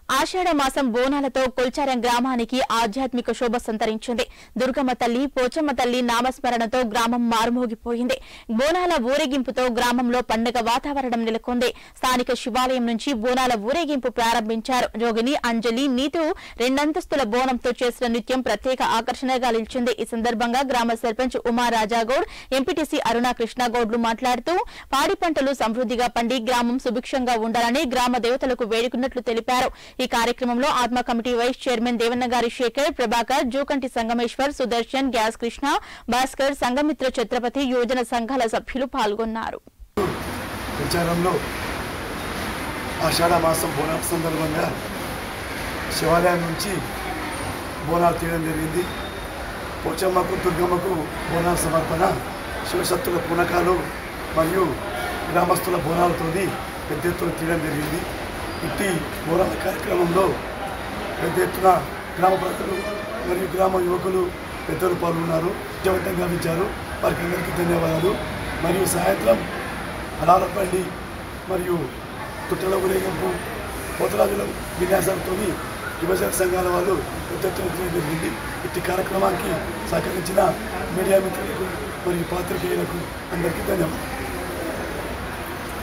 ఆషాఢ మాసం బోనాలతో కొల్చారం గ్రామానికి ఆధ్యాత్మిక శోభ సంతరించింది దుర్గమ్మ తల్లి పోచమ్మ తల్లి నామస్మరణతో గ్రామం మారుమోగిపోయింది బోనాల ఊరేగింపుతో గ్రామంలో పండుగ వాతావరణం నెలకొంది స్థానిక శివాలయం నుంచి బోనాల ఊరేగింపు ప్రారంభించారు జోగిని అంజలి నీతు రెండంతస్తుల బోనంతో చేసిన నృత్యం ప్రత్యేక ఆకర్షణగా నిలిచింది ఈ సందర్భంగా గ్రామ సర్పంచ్ ఉమా రాజాగౌడ్ ఎంపీటీసీ అరుణా కృష్ణగౌడ్లు మాట్లాడుతూ పాడి పంటలు సమృద్ధిగా పండి గ్రామం సుభిక్షంగా ఉండాలని గ్రామ దేవతలకు వేడుకున్నట్లు తెలిపారు ఈ కార్యక్రమంలో ఆత్మ కమిటీ వైస్ చైర్మన్ దేవన్న గారి శేఖర్ ప్రభాకర్ జూకంటి సంగమేశ్వర్ సుదర్శన్ గ్యాస్ కృష్ణ భాస్కర్ సంఘమిత్ర ఛత్రపతి యోజన సంఘాల సభ్యులు పాల్గొన్నారు ప్రచారంలో ఆషాఢ మాసం బోనాల సందర్భంగా శివాలయం నుంచి బోనాలు తీయడం జరిగింది పోచమ్మకు దుర్గమ్మకు బోనాల సమర్పణ శివశక్తుల పూనకాలు మరియు గ్రామస్తుల బోనాలతోని పెద్ద ఎత్తున తీయడం జరిగింది ఇట్టి బోనాల కార్యక్రమంలో పెద్ద ఎత్తున గ్రామ ప్రజలు మరియు గ్రామ యువకులు పెద్దలు పాల్గొన్నారు విజయవంతంగా ఇచ్చారు వారికి అందరికీ ధన్యవాదాలు మరియు సాయంత్రం అలారపల్లి మరియు తుట్టల ఊరేగింపు పోతరాజుల విన్యాసాలతో యువజన సంఘాల వాళ్ళు పెద్ద ఎత్తున తీయడం జరిగింది ఇట్టి కార్యక్రమానికి సహకరించిన మీడియా మిత్రులకు మరియు పాత్రికేయులకు అందరికీ ధన్యవాదాలు